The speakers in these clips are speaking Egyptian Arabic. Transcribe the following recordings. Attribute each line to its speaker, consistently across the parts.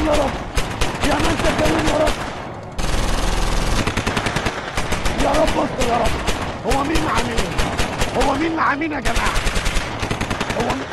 Speaker 1: كريم يا رب يا ما انت كريم يا رب يا رب استر يا رب هو مين مع مين هو مين مع مين يا جماعه هو مين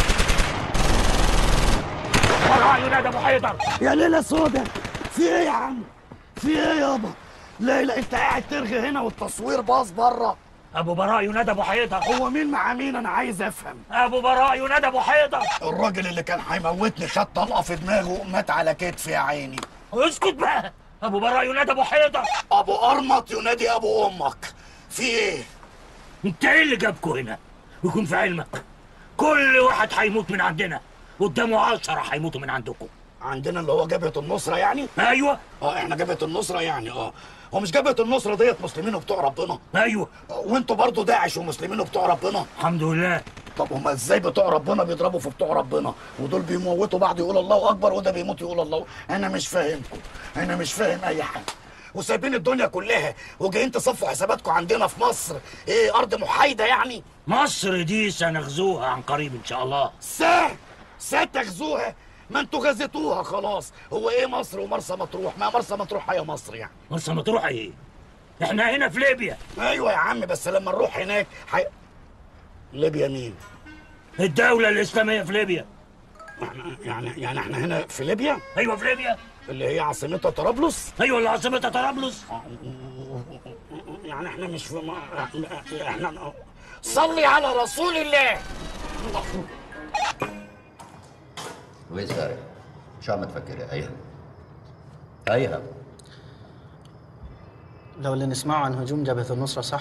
Speaker 2: براء ينادى ابو حيدر
Speaker 1: يا ليلة سودا في ايه يا عم؟ في ايه يابا؟ ليلى انت قاعد ترغي هنا والتصوير باظ بره
Speaker 2: ابو براء ينادى ابو حيدر
Speaker 1: هو مين مع مين انا عايز افهم
Speaker 2: ابو براء ينادى ابو حيدر
Speaker 1: الراجل اللي كان هيموتني خد طلقه في دماغه مات على كتفي يا عيني
Speaker 2: اسكت بقى ابو براء ينادى ابو حيدر
Speaker 1: ابو ارمط ينادي ابو امك في ايه؟
Speaker 2: انت ايه اللي جابكوا هنا ويكون في علمك كل واحد هيموت من عندنا قدامه عشرة هيموتوا من عندكم
Speaker 1: عندنا اللي هو جبهه النصره يعني؟
Speaker 2: ايوه
Speaker 1: اه احنا جبهه النصره يعني اه هو مش جبهه النصره ديت مسلمين وبتوع ربنا
Speaker 2: ايوه
Speaker 1: وانتوا برضو داعش ومسلمين وبتوع ربنا
Speaker 2: الحمد لله
Speaker 1: طب هما ازاي بتوع ربنا بيضربوا في بتوع ربنا ودول بيموتوا بعض يقول الله اكبر وده بيموت يقول الله انا مش فاهمكم انا مش فاهم اي حاجه وسايبين الدنيا كلها وجايين تصفوا حساباتكم عندنا في مصر ايه ارض محايده يعني
Speaker 2: مصر دي سنغزوها عن قريب ان شاء الله
Speaker 1: ساه ساه تغزوها ما انتوا غزيتوها خلاص هو ايه مصر ومرسى مطروح ما مرسى مطروح هي مصر يعني
Speaker 2: مرسى مطروح ايه احنا هنا في ليبيا
Speaker 1: ايوه يا عم بس لما نروح هناك حي... ليبيا مين
Speaker 2: الدولة الإسلامية في ليبيا
Speaker 1: احنا يعني يعني احنا هنا في ليبيا
Speaker 2: أيوة في ليبيا
Speaker 1: اللي هي عاصمتها طرابلس
Speaker 2: أيوة اللي عاصمتها طرابلس
Speaker 1: يعني احنا مش في ما... احنا صلي على رسول الله
Speaker 3: وين ساري؟ شو عم تفكري ايها؟ ايها
Speaker 4: لو اللي نسمعه عن هجوم جبهة النصرة صح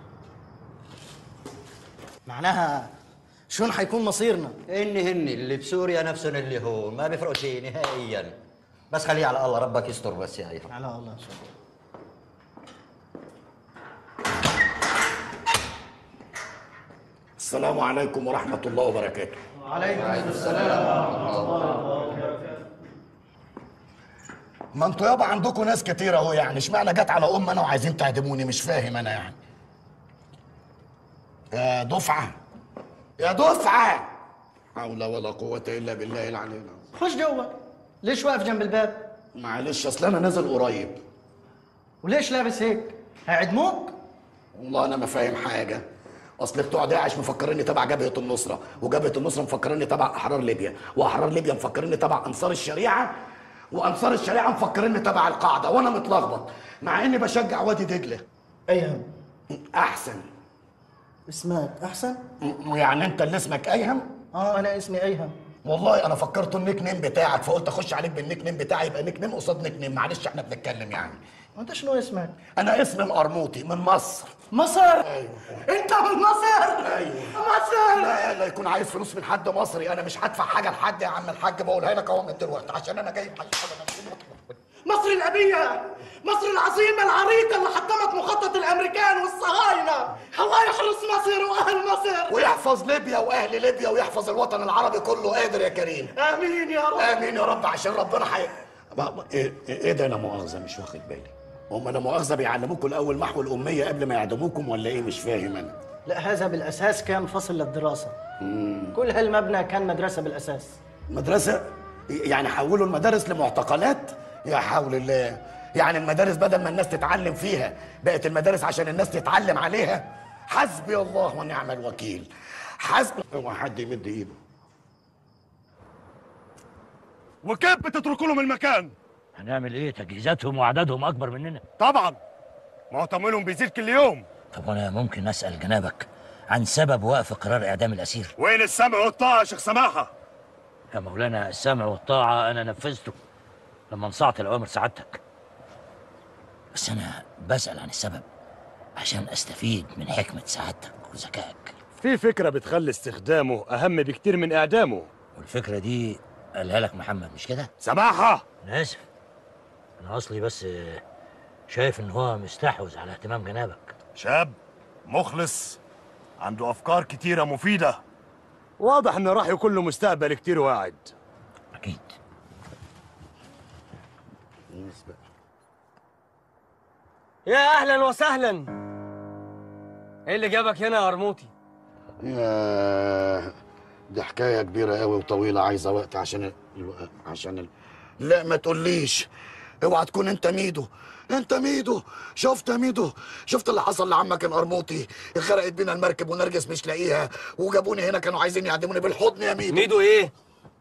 Speaker 4: معناها شلون حيكون مصيرنا
Speaker 3: اني هني اللي بسوريا نفسهم اللي هون ما بيفرقوا شيء نهائيا بس خليه على الله ربك يستر بس يا ايها
Speaker 4: على الله ان شاء الله
Speaker 1: السلام عليكم ورحمة الله وبركاته
Speaker 4: وعليكم السلام
Speaker 1: ما انتوا يابا عندكم ناس كتير اهو يعني اشمعنى جت على ام انا وعايزين تعدموني مش فاهم انا يعني يا دفعة يا دفعة حول ولا قوة الا بالله العلي العظيم
Speaker 4: خش جوا ليش واقف جنب الباب
Speaker 1: معلش اصل انا نازل قريب
Speaker 4: وليش لابس هيك هيعدموك
Speaker 1: والله انا ما فاهم حاجه اصل بتوع داعش مفكريني تبع جبهه النصره وجبهه النصره مفكريني تبع احرار ليبيا واحرار ليبيا مفكريني تبع انصار الشريعه وانصار الشريعه مفكريني تبع القاعده وانا متلخبط مع اني بشجع وادي دجله
Speaker 4: ايهم
Speaker 1: احسن
Speaker 4: اسمك احسن
Speaker 1: م- يعني انت اللي اسمك ايهم
Speaker 4: اه انا اسمي ايهم
Speaker 1: والله انا فكرت النيك نيم بتاعك فقلت اخش عليك بالنيك نيم بتاعي يبقى نيك نيم قصاد نيك نيم معلش احنا بنتكلم يعني
Speaker 4: وانت شنو اسمك
Speaker 1: انا اسمي القرموطي من مصر
Speaker 4: مصر
Speaker 1: ايوه
Speaker 4: انت من مصر
Speaker 1: ايوه
Speaker 4: مصر
Speaker 1: لا لا يكون عايز فلوس من حد مصري انا مش هدفع حاجه لحد يا عم الحاج بقولها لك اهو من دلوقتي عشان انا جاي حاجه
Speaker 4: مصر الأبية مصر العظيمة العريقة اللي حطمت مخطط الأمريكان والصهاينة الله يحرس مصر وأهل مصر
Speaker 1: ويحفظ ليبيا واهل ليبيا ويحفظ الوطن العربي كله قادر يا كريم
Speaker 4: آمين يا رب
Speaker 1: امين يا رب عشان ربنا حي بقى- ايه ايه ده انا مؤاخذه مش واخد بالي هم انا مؤاخذه بيعلموكم الاول محو الاميه قبل ما يعدموكم ولا ايه مش فاهم انا
Speaker 4: لا هذا بالأساس كان فصل للدراسة كل هالمبنى كان مدرسة بالأساس
Speaker 1: مدرسه يعني حولوا المدارس لمعتقلات يا حول الله يعني المدارس بدل ما الناس تتعلم فيها بقت المدارس عشان الناس تتعلم عليها حسبي الله ونعم الوكيل حسبي هو حد يمد ايده
Speaker 5: وكيف بتتركوا لهم المكان؟
Speaker 2: هنعمل إيه تجهيزاتهم وعددهم أكبر مننا
Speaker 5: طبعا ما هو تمويلهم بيزيد كل يوم
Speaker 2: طب وأنا ممكن أسأل جنابك عن سبب وقف قرار إعدام الأسير
Speaker 5: وين السمع والطاعة يا شيخ سماحة؟
Speaker 2: يا مولانا السمع والطاعة أنا نفذته لما انصعت الأوامر سعادتك بس أنا بسأل عن السبب عشان أستفيد من حكمة سعادتك وذكائك
Speaker 5: في فكرة بتخلي استخدامه أهم بكتير من إعدامه
Speaker 2: والفكرة دي قالها لك محمد مش كده؟
Speaker 5: سماحة
Speaker 2: أنا آسف أنا أصلي بس شايف إن هو مستحوذ على اهتمام جنابك
Speaker 5: شاب مخلص عنده أفكار كتيرة مفيدة واضح إنه راح يكون له مستقبل كتير واعد
Speaker 2: أكيد
Speaker 6: يا اهلا وسهلا ايه اللي جابك هنا يا قرموطي
Speaker 1: يا دي حكايه كبيره قوي وطويله عايزه وقت عشان ال... عشان ال... لا ما تقوليش اوعى تكون انت ميدو انت ميدو شفت يا ميدو شفت اللي حصل لعمك القرموطي غرقت بينا المركب ونرجس مش لاقيها وجابوني هنا كانوا عايزين يعدموني بالحضن يا ميدو
Speaker 6: ميدو ايه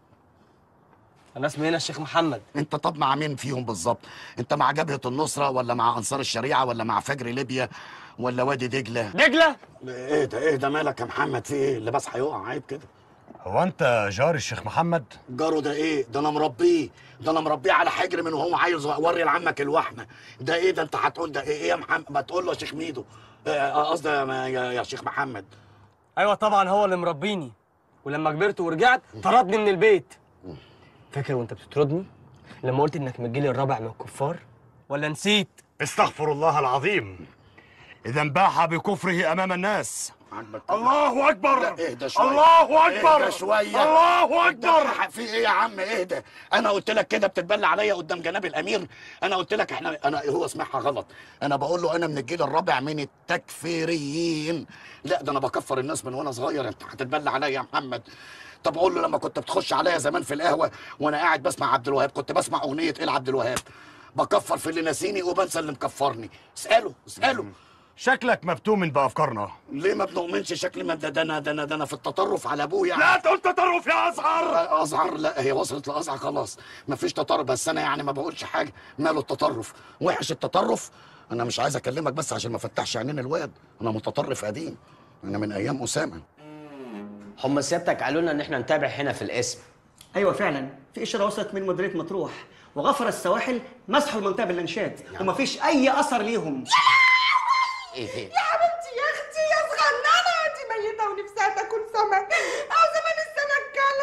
Speaker 6: انا اسمي هنا الشيخ محمد
Speaker 1: انت طب مع مين فيهم بالظبط انت مع جبهة النصرة ولا مع انصار الشريعة ولا مع فجر ليبيا ولا وادي دجلة
Speaker 6: دجله
Speaker 1: ايه ده ايه ده مالك يا محمد في ايه اللباس هيقع عيب كده
Speaker 5: هو انت جار الشيخ محمد
Speaker 1: جاره ده ايه ده انا مربيه ده انا مربيه على حجر من وهو عايز اوري لعمك الوحمه ده ايه ده انت هتقول ده ايه, إيه يا محمد ما تقول له يا شيخ ميدو آه، قصدي يا, يا, يا شيخ محمد
Speaker 6: ايوه طبعا هو اللي مربيني ولما كبرت ورجعت طردني من البيت فاكر وانت بتطردني لما قلت انك من الجيل الرابع من الكفار ولا نسيت
Speaker 5: استغفر الله العظيم اذا باح بكفره امام الناس
Speaker 1: عاجبك
Speaker 5: الله اكبر
Speaker 1: لا اهدى شويه
Speaker 5: الله اكبر
Speaker 1: اهدى شويه
Speaker 5: الله اكبر
Speaker 1: ده في ايه يا عم اهدى انا قلت لك كده بتتبلى عليا قدام جناب الامير انا قلت لك احنا انا هو سمعها غلط انا بقول له انا من الجيل الرابع من التكفيريين لا ده انا بكفر الناس من وانا صغير انت هتتبلى عليا يا محمد طب قول له لما كنت بتخش عليا زمان في القهوه وانا قاعد بسمع عبد الوهاب كنت بسمع اغنيه ايه لعبد الوهاب بكفر في اللي ناسيني وبنسى اللي مكفرني اساله اساله
Speaker 5: شكلك مبتوم بافكارنا
Speaker 1: ليه ما بنؤمنش شكل ما ده ده انا ده انا ده انا في التطرف على ابويا
Speaker 5: لا تقول تطرف يا ازهر
Speaker 1: ازعر لا هي وصلت لازعر خلاص مفيش تطرف بس انا يعني ما بقولش حاجه ماله التطرف وحش التطرف انا مش عايز اكلمك بس عشان ما فتحش عينين الواد انا متطرف قديم انا من ايام اسامه
Speaker 7: هم سيادتك قالوا لنا ان احنا نتابع هنا في الاسم
Speaker 8: ايوه فعلا في اشاره وصلت من مديريه مطروح وغفر السواحل مسحوا المنطقه باللانشات ومفيش اي اثر ليهم
Speaker 7: ايه ايه
Speaker 4: يا حبيبتي يا اختي يا صغننه انت ميته ونفسها تاكل سمك او زمان السمك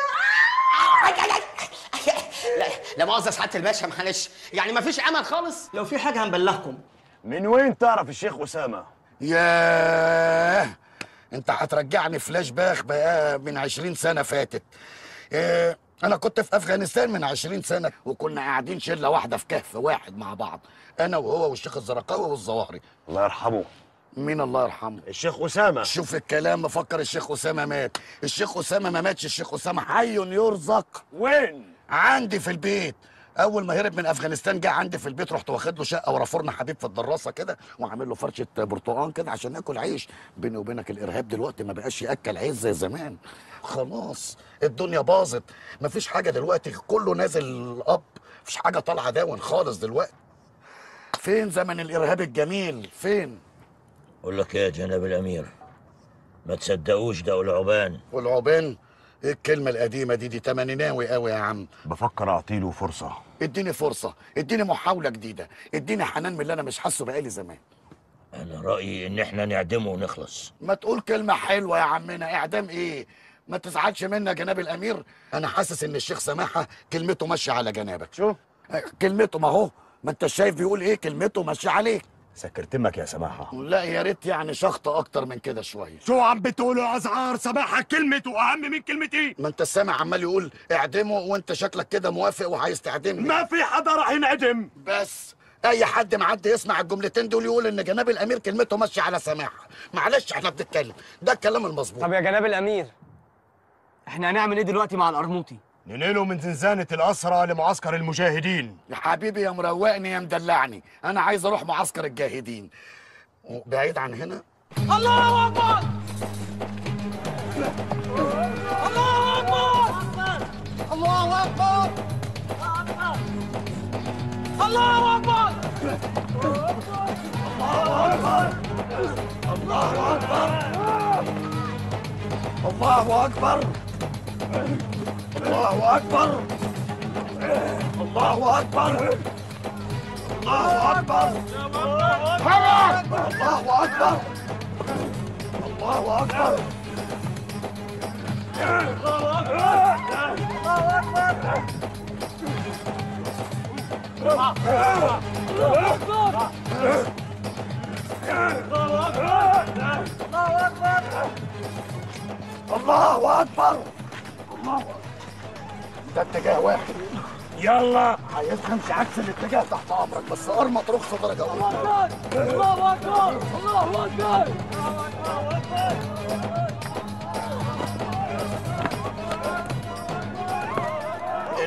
Speaker 4: كلا
Speaker 7: لا لا مؤاخذه سعاده الباشا معلش يعني مفيش امل خالص
Speaker 8: لو في حاجه هنبلغكم
Speaker 5: من وين تعرف الشيخ اسامه
Speaker 1: ياه انت هترجعني فلاش باك بقى من عشرين سنه فاتت إيه انا كنت في افغانستان من عشرين سنه وكنا قاعدين شله واحده في كهف واحد مع بعض انا وهو والشيخ الزرقاوي والظواهري
Speaker 5: الله يرحمه
Speaker 1: مين الله يرحمه
Speaker 5: الشيخ اسامه
Speaker 1: شوف الكلام مفكر الشيخ اسامه مات الشيخ اسامه ما ماتش الشيخ اسامه حي يرزق
Speaker 5: وين
Speaker 1: عندي في البيت اول ما هرب من افغانستان جه عندي في البيت رحت واخد له شقه ورا فرن حبيب في الدراسه كده وعامل له فرشه برتقان كده عشان ناكل عيش بيني وبينك الارهاب دلوقتي ما بقاش ياكل عيش زي زمان خلاص الدنيا باظت مفيش حاجه دلوقتي كله نازل اب مفيش حاجه طالعه داون خالص دلوقتي فين زمن الارهاب الجميل فين
Speaker 2: اقول لك ايه يا جناب الامير ما تصدقوش ده العبان
Speaker 1: والعبان ايه الكلمه القديمه دي دي تمانيناوي قوي يا عم
Speaker 5: بفكر اعطيله فرصه
Speaker 1: اديني فرصه اديني محاوله جديده اديني حنان من اللي انا مش حاسه بقالي زمان
Speaker 2: انا رايي ان احنا نعدمه ونخلص
Speaker 1: ما تقول كلمه حلوه يا عمنا اعدام ايه ما تزعلش منا جناب الامير انا حاسس ان الشيخ سماحه كلمته ماشيه على جنابك
Speaker 5: شو
Speaker 1: كلمته ما هو ما انت شايف بيقول ايه كلمته ماشيه عليك
Speaker 5: سكرتمك يا سماحه
Speaker 1: لا يا ريت يعني شخط اكتر من كده شويه
Speaker 5: شو عم بتقولوا يا ازهار سماحه كلمته اهم من كلمتي
Speaker 1: ما انت سامع عمال يقول اعدمه وانت شكلك كده موافق وعايز تعدمني
Speaker 5: ما في حدا راح ينعدم
Speaker 1: بس اي حد معدي يسمع الجملتين دول يقول ان جناب الامير كلمته ماشيه على سماحه معلش احنا بنتكلم ده الكلام المظبوط
Speaker 6: طب يا جناب الامير احنا هنعمل ايه دلوقتي مع القرموطي
Speaker 5: ننقله من زنزانه الاسرى لمعسكر المجاهدين
Speaker 1: يا حبيبي يا مروقني يا مدلعني انا عايز اروح معسكر الجاهدين بعيد عن هنا
Speaker 4: الله اكبر الله اكبر الله اكبر الله اكبر
Speaker 1: الله اكبر الله اكبر الله اكبر الله اكبر حرك الله اكبر الله اكبر الله اكبر الله أكبر. ده اتجاه واحد
Speaker 5: يلا
Speaker 1: عايز امشي عكس الاتجاه تحت امرك بس ارمط رخصه درجه اولى
Speaker 4: الله اكبر الله اكبر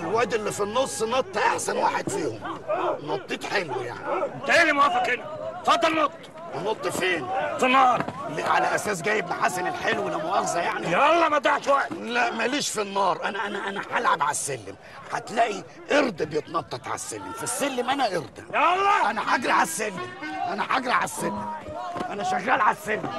Speaker 1: الواد اللي في النص نط احسن واحد فيهم نطيت حلو يعني
Speaker 2: انت ايه اللي موافق هنا اتفضل نط
Speaker 1: نط فين
Speaker 2: في النار
Speaker 1: اللي على اساس جايب محاسن الحلو لا مؤاخذه يعني
Speaker 2: يلا ما تضيعش وقت
Speaker 1: لا ماليش في النار انا انا انا هلعب على السلم هتلاقي قرد بيتنطط على السلم في السلم انا قرد
Speaker 2: يلا
Speaker 1: انا هجري على السلم انا هجري على السلم انا شغال على السلم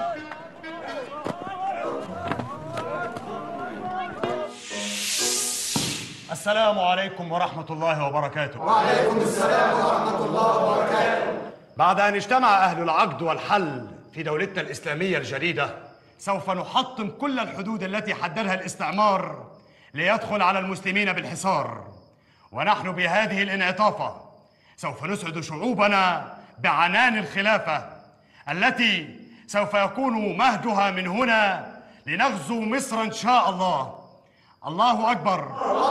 Speaker 5: السلام عليكم ورحمة الله وبركاته وعليكم السلام ورحمة الله وبركاته بعد أن اجتمع أهل العقد والحل في دولتنا الإسلامية الجديدة سوف نحطم كل الحدود التي حددها الاستعمار ليدخل على المسلمين بالحصار ونحن بهذه الانعطافة سوف نسعد شعوبنا بعنان الخلافة التي سوف يكون مهدها من هنا لنغزو مصر إن شاء الله الله أكبر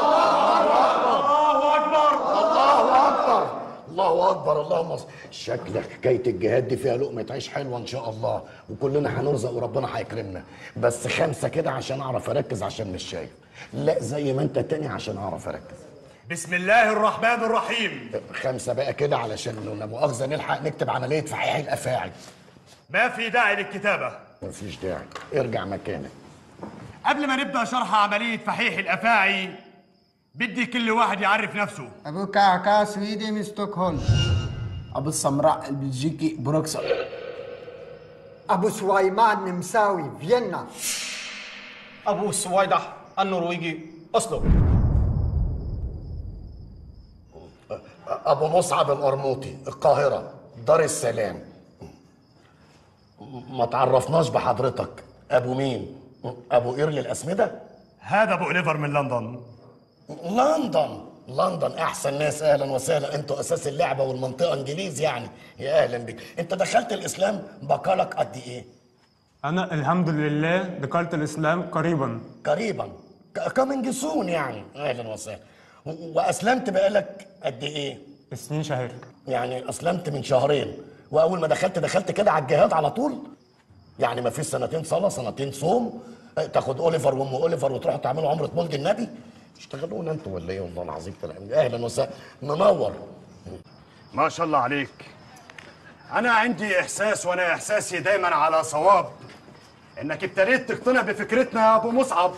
Speaker 5: الله أكبر
Speaker 1: الله اكبر الله اكبر اللهم صل شكلك حكايه الجهاد دي فيها لقمه عيش حلوه ان شاء الله وكلنا هنرزق وربنا هيكرمنا بس خمسه كده عشان اعرف اركز عشان مش شايف لا زي ما انت تاني عشان اعرف اركز
Speaker 5: بسم الله الرحمن الرحيم
Speaker 1: خمسه بقى كده علشان لا مؤاخذه نلحق نكتب عمليه فحيح الافاعي
Speaker 5: ما في داعي للكتابة
Speaker 1: مفيش داعي ارجع مكانك
Speaker 5: قبل ما نبدأ شرح عملية فحيح الأفاعي بدي كل واحد يعرف نفسه
Speaker 9: أبو كعكع سويدي من ستوكهولم أبو السمراء البلجيكي بروكسل
Speaker 10: أبو سويمان نمساوي فيينا
Speaker 6: ابو السويدح النرويجي اصله
Speaker 1: ابو مصعب القرموطي القاهره دار السلام ما تعرفناش بحضرتك ابو مين ابو ايرلي الاسمده
Speaker 5: هذا أبو أوليفر من لندن
Speaker 1: لندن لندن احسن ناس اهلا وسهلا انتوا اساس اللعبه والمنطقه انجليز يعني يا اهلا بك انت دخلت الاسلام بقالك قد ايه
Speaker 11: أنا الحمد لله دخلت الإسلام قريبا
Speaker 1: قريبا كامينج سون يعني اهلا وسهلا و- واسلمت بقالك قد ايه
Speaker 11: سنين شهر
Speaker 1: يعني اسلمت من شهرين واول ما دخلت دخلت كده على الجهاد على طول يعني ما فيش سنتين صلاه سنتين صوم اه، تاخد اوليفر وام اوليفر وتروحوا تعملوا عمره مولد النبي اشتغلونا انتوا ولا ايه والله العظيم طلع اهلا وسهلا منور
Speaker 5: ما شاء الله عليك أنا عندي إحساس وأنا إحساسي دايما على صواب إنك ابتديت تقتنع بفكرتنا يا أبو مصعب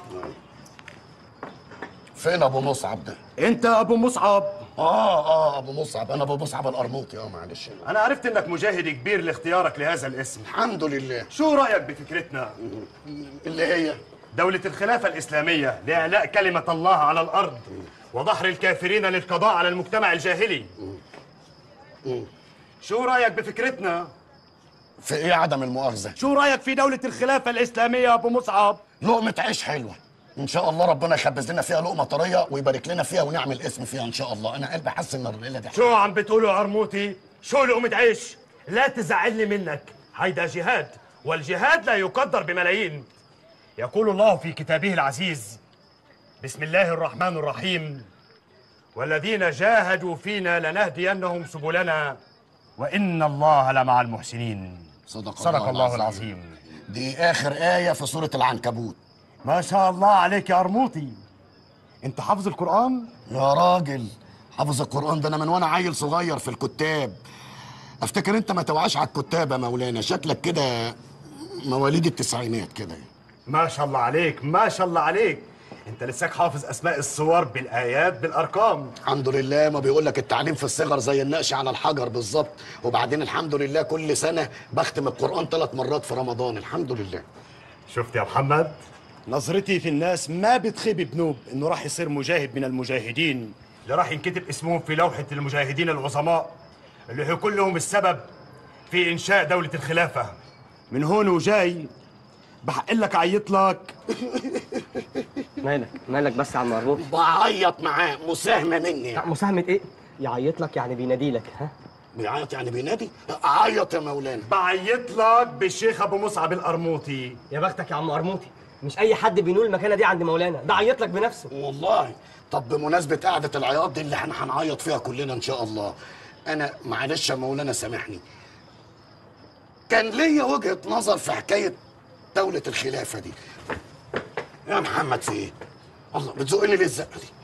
Speaker 1: فين ابو مصعب ده
Speaker 5: أنت أبو مصعب
Speaker 1: اه اه ابو مصعب انا ابو مصعب القرموطي اه معلش
Speaker 5: أنا عرفت إنك مجاهد كبير لاختيارك لهذا الاسم
Speaker 1: الحمد لله
Speaker 5: شو رأيك بفكرتنا؟
Speaker 1: اللي هي
Speaker 5: دولة الخلافة الإسلامية لإعلاء كلمة الله على الأرض وظهر الكافرين للقضاء على المجتمع الجاهلي شو رأيك بفكرتنا؟
Speaker 1: في ايه عدم المؤاخذه
Speaker 5: شو رأيك في دولة الخلافة الإسلامية يا أبو مصعب؟
Speaker 1: لقمه عيش حلوه ان شاء الله ربنا يخبز لنا فيها لقمه طريه ويبارك لنا فيها ونعمل اسم فيها ان شاء الله انا قلبي حاسس ان الليله دي
Speaker 5: شو عم بتقولوا يا عرموتي؟ شو لقمة عيش؟ لا تزعلني منك هيدا جهاد والجهاد لا يقدر بملايين يقول الله في كتابه العزيز بسم الله الرحمن الرحيم والذين جاهدوا فينا لنهدينهم سبلنا وإن الله لمع المحسنين
Speaker 1: صدق,
Speaker 5: صدق الله العظيم
Speaker 1: دي اخر ايه في سوره العنكبوت
Speaker 5: ما شاء الله عليك يا أرموطي أنت حافظ القرآن؟
Speaker 1: يا راجل حافظ القران ده انا من وانا عيل صغير في الكتاب افتكر انت ما توعاش على الكتاب يا مولانا شكلك كده مواليد التسعينات كده
Speaker 5: ما شاء الله عليك ما شاء الله عليك انت لساك حافظ اسماء الصور بالايات بالارقام
Speaker 1: الحمد لله ما بيقول لك التعليم في الصغر زي النقش على الحجر بالظبط وبعدين الحمد لله كل سنه بختم القران ثلاث مرات في رمضان الحمد لله
Speaker 5: شفت يا محمد نظرتي في الناس ما بتخيب بنوب انه راح يصير مجاهد من المجاهدين اللي راح ينكتب اسمهم في لوحة المجاهدين العظماء اللي هيكون لهم السبب في انشاء دولة الخلافة من هون وجاي بحق لك عيط لك
Speaker 6: مالك مالك بس يا عم مربوط
Speaker 1: بعيط معاه مساهمه مني
Speaker 6: لا مساهمة ايه؟ يعيط لك يعني بينادي لك ها؟
Speaker 1: بيعيط يعني بينادي عيط يا مولانا
Speaker 5: بعيط لك بالشيخ ابو مصعب القرموطي
Speaker 6: يا بختك يا عم قرموطي مش اي حد بينول المكانه دي عند مولانا ده عيط لك بنفسه
Speaker 1: والله طب بمناسبة قعدة العياط دي اللي احنا هنعيط فيها كلنا ان شاء الله انا معلش يا مولانا سامحني كان ليا وجهة نظر في حكاية دولة الخلافة دي يا محمد في ايه؟ الله بتزقني ليه الزقة دي؟